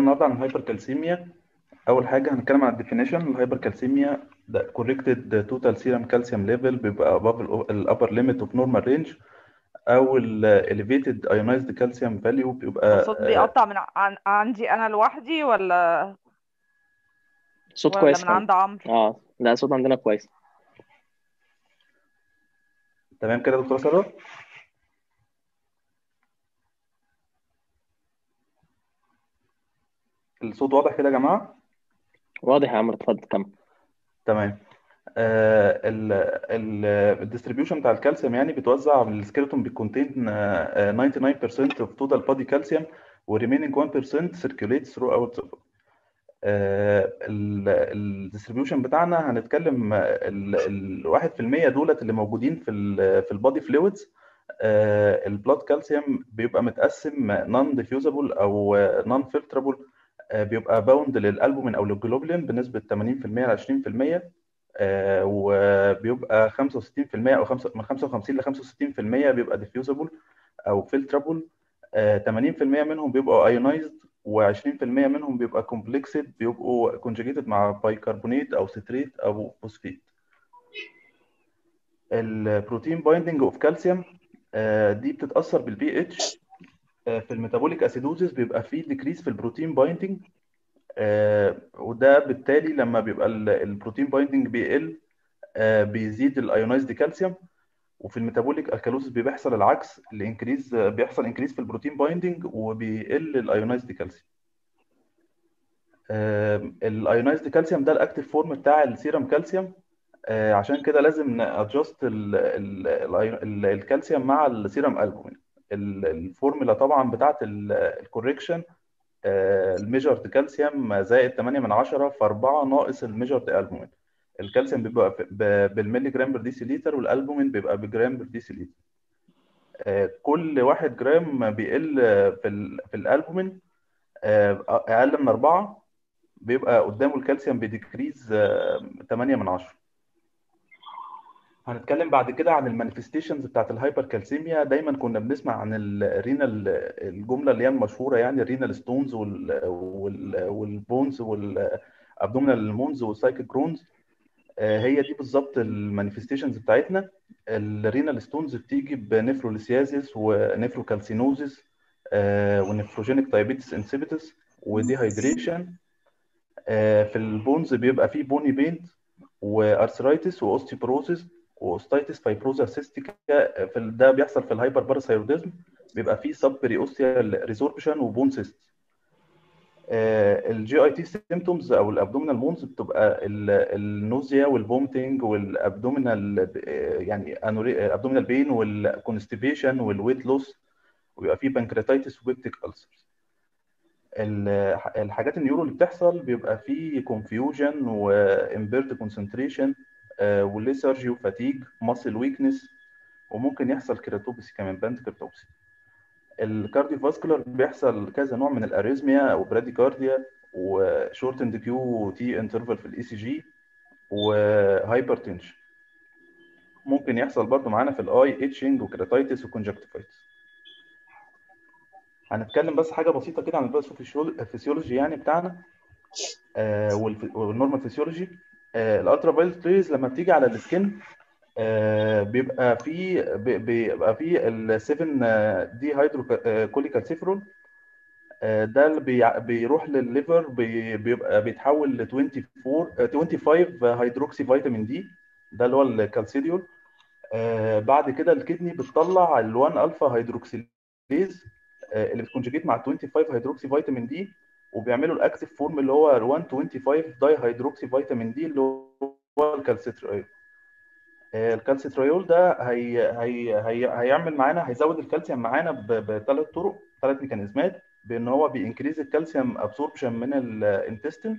النهارده عن الهايبركالسيميا اول حاجه هنتكلم عن الديفينيشن الهايبركالسيميا ده corrected total serum calcium level بيبقى above ال upper limit of normal range او ال elevated ionized calcium value بيبقى الصوت بيقطع من عن... عندي انا لوحدي ولا صوت ولا كويس من عندي عند عمرو اه لا صوت عندنا كويس تمام كده يا دكتوره ساره الصوت واضح كده يا جماعه واضح يا عمرو اتفضل كمل تمام الديستريبيوشن بتاع الكالسيوم يعني بيتوزع السكيلتون بيكونتين 99% of total body calcium و remaining 1% circulates throughout the body. الديستريبيوشن بتاعنا هنتكلم ال 1% دولت اللي موجودين في ال في البادي فلويدز البلاد كالسيوم بيبقى متقسم نون ديفيوزابل او نون فلترابل بيبقى باوند للالبومين او للجلوبولين بنسبه 80% ل 20% آه، وبيبقى 65% او خمسة- من 55 ل 65% بيبقى ديفيوزابل او فلترابل 80% منهم بيبقوا ايونايزد و20% منهم بيبقى كومبلكسد بيبقوا كونجيجيتد مع بايكربونات او ستريت او فوسفيت البروتين بايندنج اوف كالسيوم دي بتتاثر بالبي اتش في الميتابوليك اسيدوزيس بيبقى فيه ديكريس في البروتين بايندنج آه، وده بالتالي لما بيبقى ال- البروتين بايندنج بيقل آه، بيزيد الايونايزد كالسيوم وفي الميتابوليك الكالوزيس بيحصل العكس الانكريز بيحصل انكريز في البروتين بايندنج وبيقل الايونايزد كالسيوم الايونايزد كالسيوم ده الاكتيف فورم بتاع السيرم كالسيوم آه، عشان كده لازم نادجست الكالسيوم مع السيرم البومين ال- الفورمولا طبعا بتاعت الكوريكشن الميجرد كالسيوم زائد 8 من 10 في 4 ناقص الميجرد البومين الكالسيوم بيبقى في- ب- بالملي جرام بر ديسيليتر والالبومين بيبقى بجرام بر ديسيليتر آه، كل 1 جرام بيقل في ال في الالبومين آه، اقل من 4 بيبقى قدامه الكالسيوم بيديكريز 8 من 10 هنتكلم بعد كده عن المانيفستيشنز بتاعت الهايبر كالسيميا دايما كنا بنسمع عن الرينال الجمله اللي هي المشهوره يعني الرينال ستونز والبونز والابدومينال مونز والسايكل كرونز هي دي بالظبط المانيفستيشنز بتاعتنا الرينال ستونز بتيجي بنفروليسيازيس ونفروكالسينوزيس ونفروجينيك دايابيتس انسيبيتس وديهايدريشن في البونز بيبقى فيه بوني بينت وارثرايتس واوستيوبروزيس واوستايتس فايبروزا سيستيكا في ال- ده بيحصل في الهايبر باراسايروديزم بيبقى فيه سب بريوستيال ريزوربشن وبون سيست الجي اي تي سيمتومز او الابدومينال مونز بتبقى ال- النوزيا والفومتنج والابدومينال يعني ابدومينال بين والكونستيبيشن والويت لوس ويبقى فيه بانكرياتايتس وبيبتيك ألسرز الحاجات النيورو اللي بتحصل بيبقى فيه كونفيوجن وامبيرد كونسنتريشن وليسرجي وفاتيج ماسل ويكنس وممكن يحصل كيراتوبسي كمان باند كيراتوبسي الكارديوفاسكولار بيحصل كذا نوع من الاريزميا او براديكارديا وشورت اند كيو تي انترفال في الاي سي جي وهايبرتنشن ممكن يحصل برضو معانا في الاي اتشنج وكراتايتس وكونجكتيفايتس هنتكلم بس حاجه بسيطه كده عن الفسيولوجي يعني بتاعنا آه والنورمال فيسيولوجي آه الالترا فايلت ريز لما بتيجي على السكن آه بيبقى في بيبقى في ال 7 دي هيدرو كوليكالسيفرول آه ده اللي بي بيروح للليفر بي بيبقى بيتحول ل 24 25 هيدروكسي فيتامين دي ده اللي هو الكالسيديول آه بعد كده الكدني بتطلع ال 1 الفا هيدروكسيليز اللي بتكونجيجيت مع 25 هيدروكسي فيتامين دي وبيعملوا الاكتيف فورم اللي هو 125 داي هيدروكسي فيتامين دي اللي هو الكالسيتريول الكالسيتريول ده هي هي هي هيعمل معانا هيزود الكالسيوم معانا بثلاث طرق ثلاث ميكانيزمات بان هو بينكريز الكالسيوم ابسوربشن من الانتستين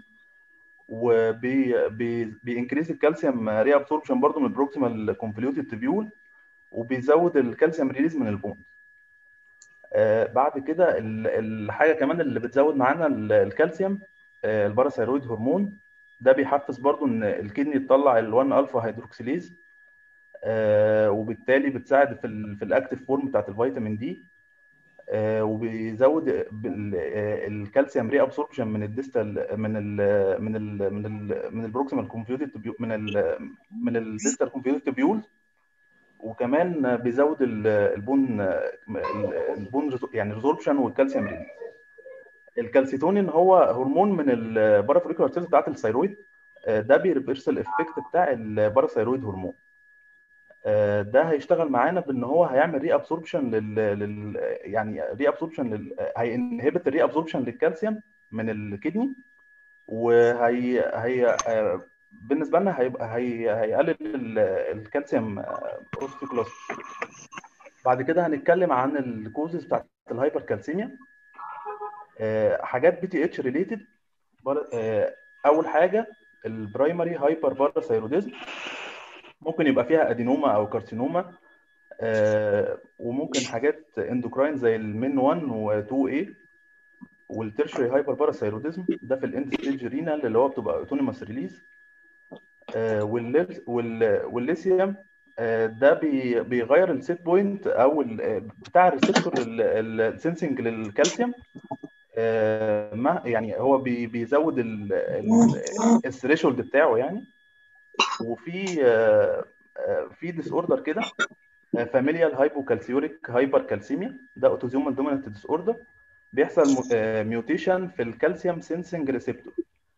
وبينكريز الكالسيوم ري ابسوربشن برضه من البروكسيمال كونفوليوتد تبيول وبيزود الكالسيوم ريليز من البون آه بعد كده الحاجه كمان اللي بتزود معانا الكالسيوم آه الباراثايرويد هرمون ده بيحفز برضو ان الكدني تطلع ال1 الفا هيدروكسيليز آه وبالتالي بتساعد في ال في الاكتيف فورم بتاعت الفيتامين دي آه، وبيزود بال- آه، الكالسيوم ري ابسوربشن من الديستال من ال من ال من ال من البروكسيمال كونفيوتد من ال من الديستال كونفيوتد تبيول وكمان بيزود ال- البون البون ريزو- يعني ريزوربشن والكالسيوم ريليز الكالسيتونين هو هرمون من البارافوليكولار سيلز بتاعت الثيرويد آه، ده بيرفرس الافكت بتاع الباراثيرويد هرمون آه، ده هيشتغل معانا بان هو هيعمل ري ابسوربشن لل... لل يعني ري ابسوربشن لل... هينهبت الري ابسوربشن للكالسيوم من الكدني وهي هي آه، بالنسبه لنا هيبقى هي... هيقلل ال- الكالسيوم اوستيكلوس بعد كده هنتكلم عن الكوزز بتاعت الهايبر كالسيميا آه، حاجات بي تي اتش ريليتد اول حاجه البرايمري هايبر باراثايروديزم ممكن يبقى فيها ادينوما او كارسينوما آه، وممكن حاجات اندوكراين زي المين 1 و2 a والترشري هايبر باراثايروديزم ده في الاند ستيج رينال اللي هو بتبقى اوتونيموس ريليز والليثيوم آه، ده بي- بيغير السيت بوينت او ال- بتاع الريسبتور السنسنج للكالسيوم آه، ما يعني هو بي- بيزود الثريشولد بتاعه يعني وفي آه، آه، في ديس اوردر كده فاميليال هايبوكالسيوريك هايبر كالسيميا ده اوتوزومال دومينانت ديس اوردر بيحصل ميوتيشن في الكالسيوم سينسنج ريسبتور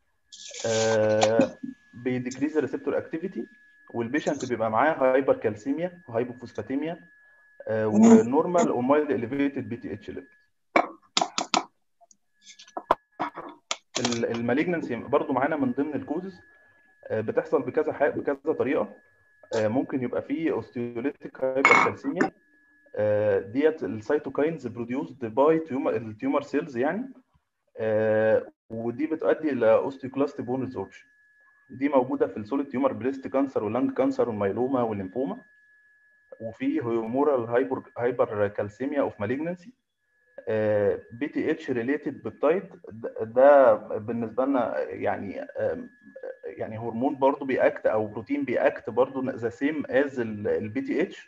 بيديكريز الريسبتور اكتيفيتي والبيشنت بيبقى معاه هايبر كالسيميا وهايبوفوسفاتيميا ونورمال ومايلد اليفيتد بي تي اتش ليفل المالجنسي برضو معانا من ضمن الكوزز بتحصل بكذا حاجه بكذا طريقه آه، ممكن يبقى فيه اوستيوليتيك هايبركالسيميا آه، ديت السيتوكاينز بروديوسد باي التيومر سيلز يعني آه، ودي بتؤدي الى اوستيوكلاست بون ريزوربشن دي موجوده في السوليد تيومر بريست كانسر واللنج كانسر والميلوما والليمفوما وفي هيومورال هايبر هايبر كالسيميا اوف مالجنسي بي تي اتش ريليتد بيبتايد ده بالنسبه لنا يعني آم، يعني هرمون برضو بيأكت او بروتين بيأكت برضو ذا سيم از البي تي اتش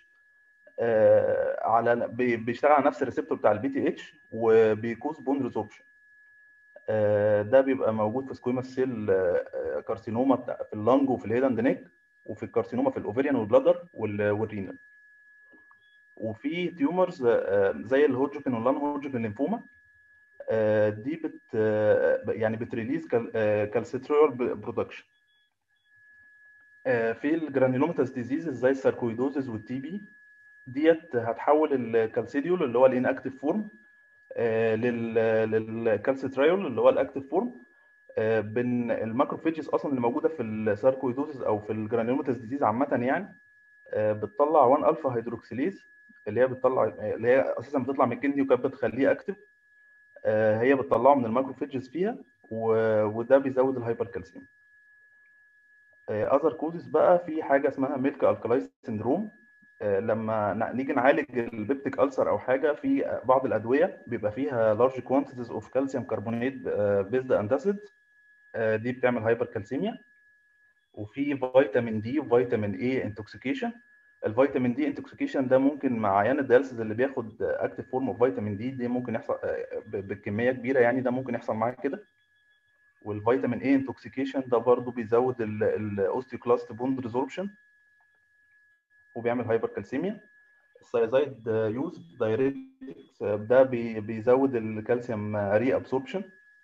على بي- بيشتغل على نفس الريسبتور بتاع البي تي اتش وبيكوز بون ريزوربشن ده بيبقى موجود في سكويما سيل كارسينوما بتاع في اللنج وفي الهيد اند نيك وفي الكارسينوما في الاوفيريان والبلادر وال- والرينال وفي تيومرز زي الهوجكن واللان هوجكن ليمفوما آه، دي بت آه، يعني بتريليز كالسيترول برودكشن في الجرانيلوماتاس ديزيز زي الساركويدوزز والتي بي ديت هتحول الكالسيديول اللي هو الانكتيف فورم للكالسيتريول اللي هو الاكتيف فورم بين الماكروفيجز اصلا اللي موجوده في الساركويدوزز او في الجرانيلوماتاس ديزيز عامه يعني آه، بتطلع 1 الفا هيدروكسيليز اللي هي بتطلع اللي هي اساسا بتطلع من الكدني وكانت بتخليه اكتف آه، هي بتطلعه من الماكروفيجز فيها و- وده بيزود الهايبر كالسيوم اذر كوزز بقى في حاجه اسمها ميلك الكلايز سندروم لما ن- نيجي نعالج البيبتيك ألسر او حاجه في بعض الادويه بيبقى فيها لارج كوانتيتيز اوف كالسيوم كربونات بيزد انداسيد دي بتعمل هايبر كالسيميا وفي فيتامين دي وفيتامين اي انتوكسيكيشن الفيتامين دي انتوكسيكيشن ده ممكن مع عيان الدياليسيس اللي بياخد اكتيف فورم اوف فيتامين دي دي ممكن يحصل آه، ب- بكميه كبيره يعني ده ممكن يحصل معاه كده والفيتامين اي انتوكسيكيشن ده برضو بيزود الاوستيوكلاست بوند ريزوربشن وبيعمل هايبر كالسيميا السايزايد يوز دايريتكس ده بي- بيزود الكالسيوم ري ابسوربشن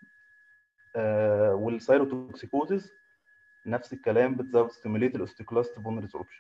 والسايروتوكسيكوزز نفس الكلام بتزود ستيموليت الاوستيوكلاست بون ريزوربشن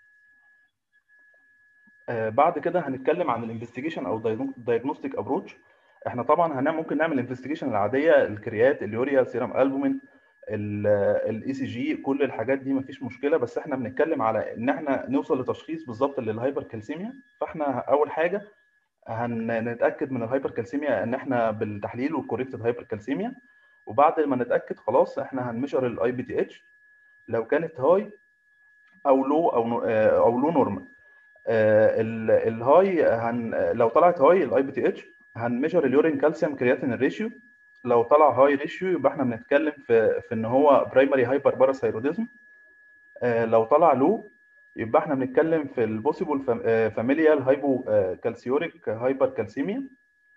آه، بعد كده هنتكلم عن الانفستيجيشن او دايجنوستيك ابروتش احنا طبعا هنعمل ممكن نعمل الانفستيجيشن العاديه الكريات اليوريا سيرم البومين الاي سي جي كل الحاجات دي مفيش مشكله بس احنا بنتكلم على ان احنا نوصل لتشخيص بالظبط للهايبر كالسيميا فاحنا اول حاجه هنتاكد من الهايبر كالسيميا ان احنا بالتحليل والكوريكتد هايبر كالسيميا وبعد ما نتاكد خلاص احنا هنمشر الاي بي تي اتش لو كانت هاي او لو او نو- آه، او لو نورمال آه، ال- الهاي هن لو طلعت هاي الاي بي تي اتش هنميجر اليورين كالسيوم كرياتين ريشيو لو طلع هاي ريشيو يبقى احنا بنتكلم في في ان هو برايمري هايبر باراثايروديزم لو طلع لو يبقى احنا بنتكلم في البوسيبل فاميليال هايبو كالسيوريك هايبر كالسيميا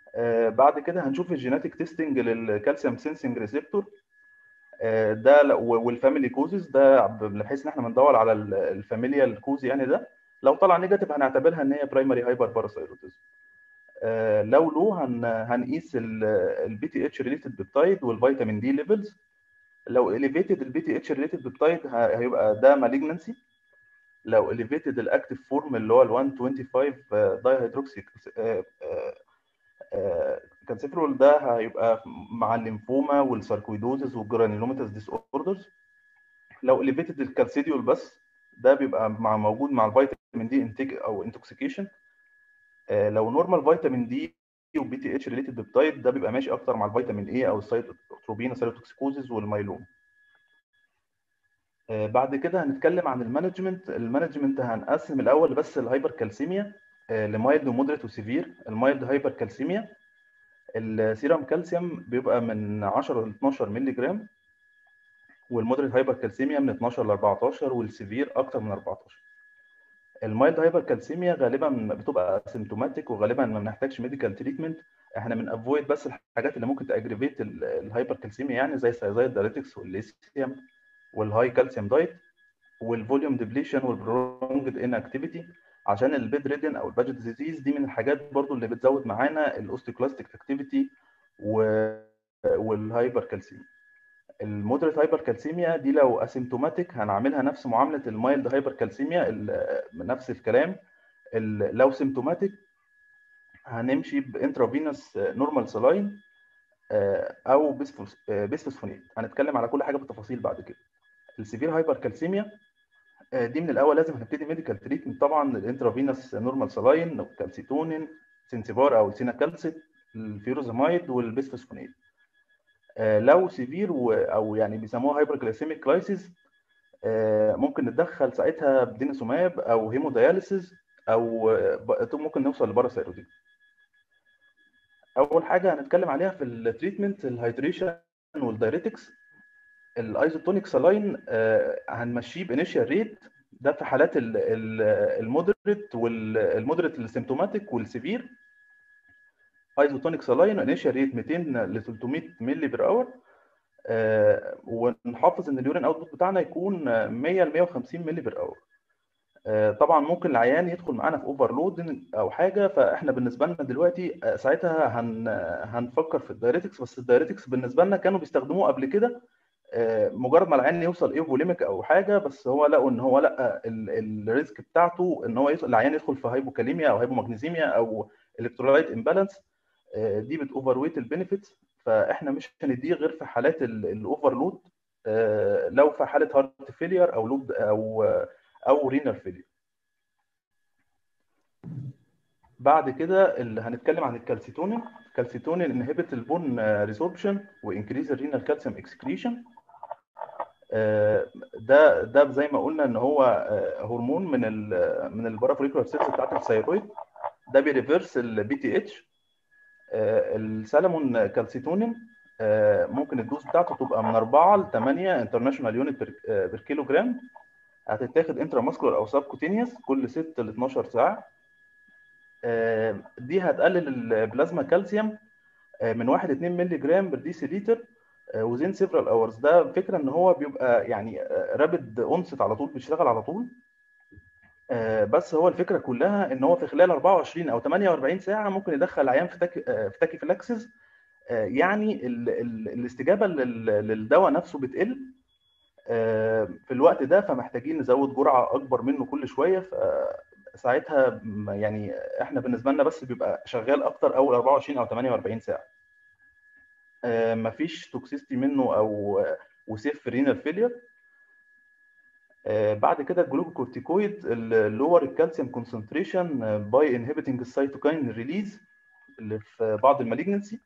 آه، بعد كده هنشوف الجيناتيك تيستنج للكالسيوم سينسنج ريسبتور ده ل- و- والفاميلي كوزز ده ب- بحيث ان احنا بندور على الفاميليال كوز يعني ده لو طلع نيجاتيف هنعتبرها ان هي برايمري هايبر باراثايرويدزم لو لو هن هنقيس البي تي اتش ريليتد بيبتايد والفيتامين دي ليفلز لو اليفيتد البي تي اتش ريليتد بيبتايد هيبقى ده مالجنسي لو اليفيتد الاكتيف فورم اللي هو ال 125 داي هيدروكسي كانسيفرول ده هيبقى مع الليمفوما والساركويدوزز والجرانيلوماتس ديس اوردرز لو اليفيتد الكالسيديول بس ده بيبقى مع موجود مع الفيتامين دي انتيك او انتوكسيكيشن لو نورمال فيتامين دي وبي تي اتش ريليتد بيبتايد ده بيبقى ماشي اكتر مع الفيتامين اي او السايتوتروبين السيروتوكسيكوزز والمايلوم آه، بعد كده هنتكلم عن المانجمنت المانجمنت هنقسم الاول بس الهايبر كالسيميا لمايلد ومودريت وسيفير المايلد هايبر كالسيميا السيرم كالسيوم بيبقى من 10 ل 12 مللي جرام والمودريت هايبر كالسيميا من 12 ل 14 والسيفير اكتر من 14 المايلد هايبر كالسيميا غالبا بتبقى اسيمتوماتيك وغالبا ما بنحتاجش ميديكال تريتمنت احنا بنافويد بس الحاجات اللي ممكن تاجريفيت الهايبر كالسيميا يعني زي الثايرويد دايريتكس والليثيوم والهاي كالسيوم دايت والفوليوم ديبليشن والبرونجد ان اكتيفيتي عشان البيد ريدن او الباجت ديزيز دي من الحاجات برضو اللي بتزود معانا الاوستيكلاستيك اكتيفيتي والهايبر كالسيميا المودريت هايبر كالسيميا دي لو اسيمتوماتيك هنعملها نفس معامله المايلد هايبر كالسيميا ال- نفس الكلام ال- لو سيمتوماتيك هنمشي بانترافينوس نورمال سلاين او بيسفوس- آه، بيسفوسفونيت هنتكلم على كل حاجه بالتفاصيل بعد كده السيفير هايبر كالسيميا آه، دي من الاول لازم هنبتدي ميديكال تريتمنت طبعا الانترافينوس نورمال سلاين كالسيتونين سنسيبار او سيناكالسيت الفيروزامايد والبيسفوسفونيت آه، لو سيفير و- او يعني بيسموها هايبر جلايسيميك كرايسيس ممكن نتدخل ساعتها بدينيسوماب او هيمودياليسيس او آه، ب- ممكن نوصل لباراسيروتيك اول حاجه هنتكلم عليها في التريتمنت الهيدريشن والدايريتكس الايزوتونيك سلاين هنمشيه بانيشال ريت ده في حالات ال- ال- المودريت والمودريت السيمتوماتيك والسيفير ايزوتونيك سلاين انيشال ريت 200 ل 300 مللي بير اور ونحافظ ان اليورين اوتبوت بتاعنا يكون 100 ل 150 مللي بير اور آه، طبعا ممكن العيان يدخل معانا في اوفرلود او حاجه فاحنا بالنسبه لنا دلوقتي آه، ساعتها هن هنفكر في الدايريتكس بس الدايريتكس بالنسبه لنا كانوا بيستخدموه قبل كده آه، مجرد ما العيان يوصل ايفوليميك او حاجه بس هو لقوا ان هو لا ال- الريسك بتاعته ان هو يدخل العيان يدخل في هايبوكاليميا او هايبومagنيزيميا او الكترولايت امبالانس دي بتوفر ويت البينيفيتس فاحنا مش هنديه غير في حالات الاوفرلود لو في حاله هارت فيلير او لود او او رينال فيلير بعد كده اللي هنتكلم عن الكالسيتونين الكالسيتونين انهبت البون ريسوربشن وانكريز الرينال كالسيوم اكسكريشن ده ده زي ما قلنا ان هو آه، هرمون من ال من البارافوليكولار سيلز بتاعت الثيرويد ده بيريفرس البي تي اتش السلمون كالسيتونين آه، ممكن الدوز بتاعته تبقى من 4 ل 8 انترناشونال يونت بير كيلو جرام هتتاخد انترا ماسكولار او سبكوتينيوس كل 6 ل 12 ساعه آه، دي هتقلل البلازما كالسيوم آه، من 1 ل 2 مللي جرام بر ديسي لتر وزين سيفرال اورز ده فكره ان هو بيبقى يعني رابد اونست على طول بيشتغل على طول آه، بس هو الفكره كلها ان هو في خلال 24 او 48 ساعه ممكن يدخل العيان في تاكي آه، في تاكيفلاكسس آه، يعني ال ال الاستجابه لل- للدواء نفسه بتقل آه، في الوقت ده فمحتاجين نزود جرعه اكبر منه كل شويه فساعتها م- يعني احنا بالنسبه لنا بس بيبقى شغال اكتر اول 24 او 48 ساعه آه، مفيش توكسيستي منه او وسيف رينال فيلير بعد كده الجلوكوكورتيكويد اللور الكالسيوم كونسنتريشن باي انهبيتنج السيتوكاين ريليز اللي في بعض المالجنسي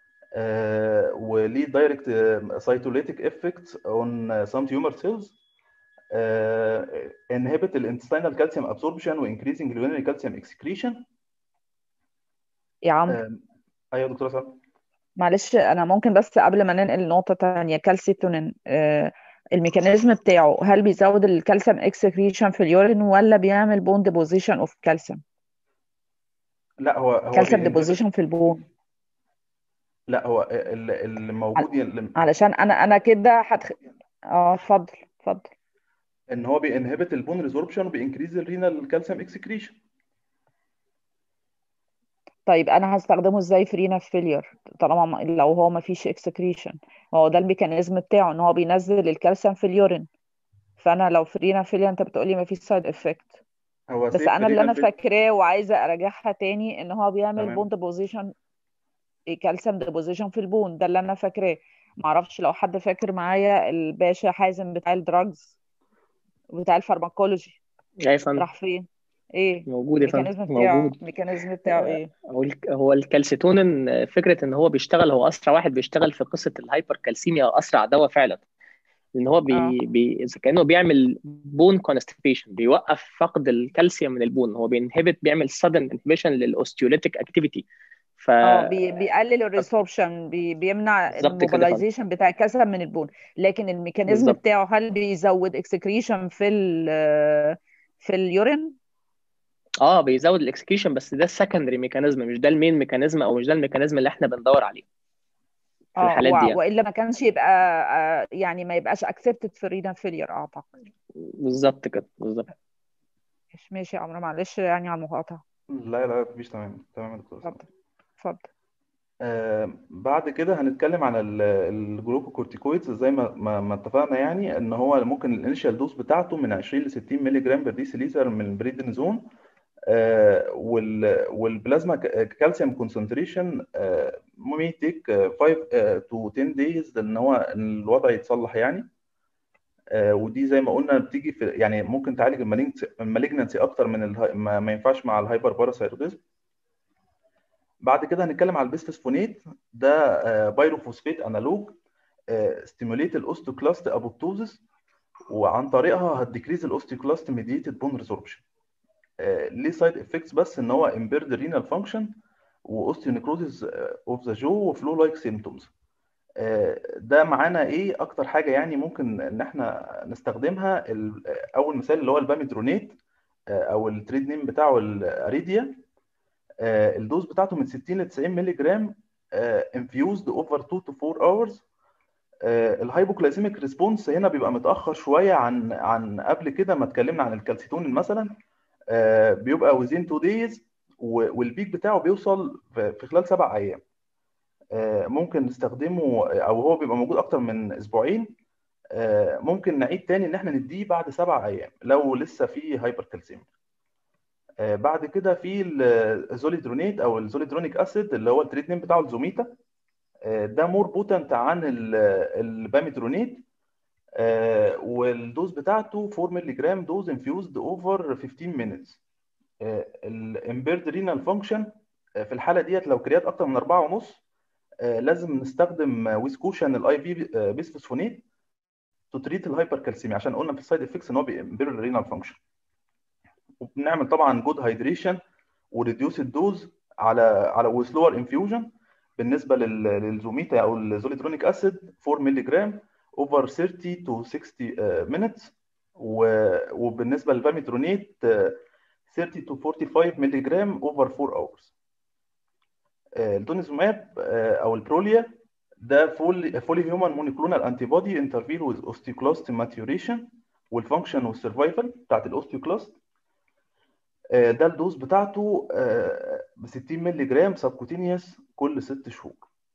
وليه دايركت سيتوليتيك افكت اون سام تيومر سيلز انهبت الانتستينال كالسيوم ابسوربشن وانكريزنج اليورينري كالسيوم اكسكريشن يا عمرو ايوه يا دكتوره ساره معلش انا ممكن بس قبل ما ننقل لنقطة تانية كالسيتونين آه، الميكانيزم بتاعه هل بيزود الكالسيوم اكسكريشن في اليورين ولا بيعمل بون ديبوزيشن اوف كالسيوم لا هو هو كالسيوم بينهبت ديبوزيشن في البون لا هو ال- اللي موجود ي- علشان انا انا كده هتخ... اه اتفضل اتفضل ان هو بينهبت البون ريزوربشن وبينكريز الرينال كالسيوم اكسكريشن طيب انا هستخدمه ازاي في رينا فيلير طالما ما- لو هو ما فيش اكسكريشن هو ده الميكانيزم بتاعه ان هو بينزل الكالسيوم في اليورين فانا لو في رينا فيلير انت بتقولي ما فيش سايد افكت هو بس سيف انا اللي انا رينال فاكراه وعايزه اراجعها تاني ان هو بيعمل تمام بون ديبوزيشن كالسيوم ديبوزيشن في البون ده اللي انا فاكراه معرفش لو حد فاكر معايا الباشا حازم بتاع الدراجز بتاع الفارماكولوجي يا فندم راح فين ايه موجود يا فندم الميكانيزم بتاعه موجود الميكانيزم بتاعه ايه هو الك- هو الكالسيتونين آه، فكره ان هو بيشتغل هو اسرع واحد بيشتغل في قصه الهايبر كالسيميا اسرع دواء فعلا لان هو اه بي بي إذا كانه بيعمل بون كونستيبيشن بيوقف فقد الكالسيوم من البون هو بينهبت بيعمل sudden انهبيشن للاوستيوليتيك اكتيفيتي ف اه بي بيقلل الريسوربشن بي بيمنع بالظبط كده يا فندم الموبيلايزيشن بتاع الكالسيوم من البون لكن الميكانيزم بالظبط بتاعه هل بيزود اكسكريشن في ال في اليورين اه بيزود الاكسكيوشن بس ده السكندري ميكانيزم مش ده المين ميكانيزم او مش ده الميكانيزم اللي احنا بندور عليه في اه الحالات دي و- يعني والا ما كانش يبقى آه، يعني ما يبقاش accepted في رينا فيلير اعتقد بالظبط كده بالظبط ماشي ماشي يا عمرو معلش يعني على المقاطعة لا لا مفيش تمام تمام يا دكتور اتفضل اتفضل آه بعد كده هنتكلم عن الجلوكوكورتيكويدز زي ما ما ما اتفقنا يعني ان هو ممكن الانيشال دوز بتاعته من 20 ل 60 مللي جرام بر ديسيليتر من البريدنيزون آه وال والبلازما كالسيوم كونسنتريشن may take 5 to 10 days ان هو الوضع يتصلح يعني آه، ودي زي ما قلنا بتيجي في يعني ممكن تعالج المالجنسي اكتر من الهاي ما, ما ينفعش مع الهايبر باراثايروديزم بعد كده هنتكلم على البيسفوسفونيت ده آه، بايروفوسفيت انالوج ستيموليت الاوستوكلاست ابوبتوزس وعن طريقها هتديكريز الاوستوكلاست ميديتد بون ريسوربشن ليه سايد افكتس بس ان هو امبيرد رينال فانكشن واوستيونيكروزيس اوف ذا جو وفلو لايك سيمتومز ده معانا ايه اكتر حاجه يعني ممكن ان احنا نستخدمها ال- اول مثال اللي هو الباميدرونيت آه، او التريد نيم بتاعه الاريديا آه، الدوز بتاعته من 60 ل 90 مللي جرام انفيوزد اوفر 2 تو 4 اورز الهايبوكلايسيميك ريسبونس هنا بيبقى متاخر شويه عن عن قبل كده ما اتكلمنا عن الكالسيتونين مثلا آه، بيبقى وزين 2 دايز والبيك بتاعه بيوصل في في خلال سبع ايام آه، ممكن نستخدمه او هو بيبقى موجود اكتر من اسبوعين آه، ممكن نعيد تاني ان احنا نديه بعد سبع ايام لو لسه في هايبر كالسيميا آه، بعد كده في الزوليدرونيت او الزوليدرونيك اسيد اللي هو التريتمنت بتاعه الزوميتا آه، ده مور بوتنت عن ال- الباميدرونيت آه، والدوز بتاعته 4 مللي جرام دوز انفيوزد اوفر 15 مينتس الامبيرد رينال فانكشن في الحاله ديت لو كريات اكتر من 4 ونص آه، لازم نستخدم ويسكوشن الاي في بيسفوسفونيت تو تريت الهايبر كالسيميا عشان قلنا في السايد افكتس ان هو بيمبير الرينال فانكشن وبنعمل طبعا جود هايدريشن وريديوس الدوز على على وسلور انفيوجن بالنسبه لل- للزوميتا او الزوليترونيك اسيد 4 مللي جرام اوفر 30 تو 60 مينتس وبالنسبه للفاميترونيت 30 تو 45 مللي جرام اوفر 4 اورز الدونيزوماب آه، او البروليا ده فول فولي هيومن مونوكلونال انتي بودي انترفير وذ اوستيوكلاست ماتيوريشن والفانكشن والسرفايفل بتاعت الاوستيوكلاست آه، ده الدوز بتاعته ب 60 مللي جرام سبكوتينيوس كل ست شهور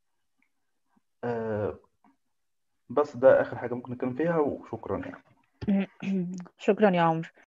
آه، بس ده اخر حاجه ممكن نتكلم فيها وشكرا يعني شكرا يا عمرو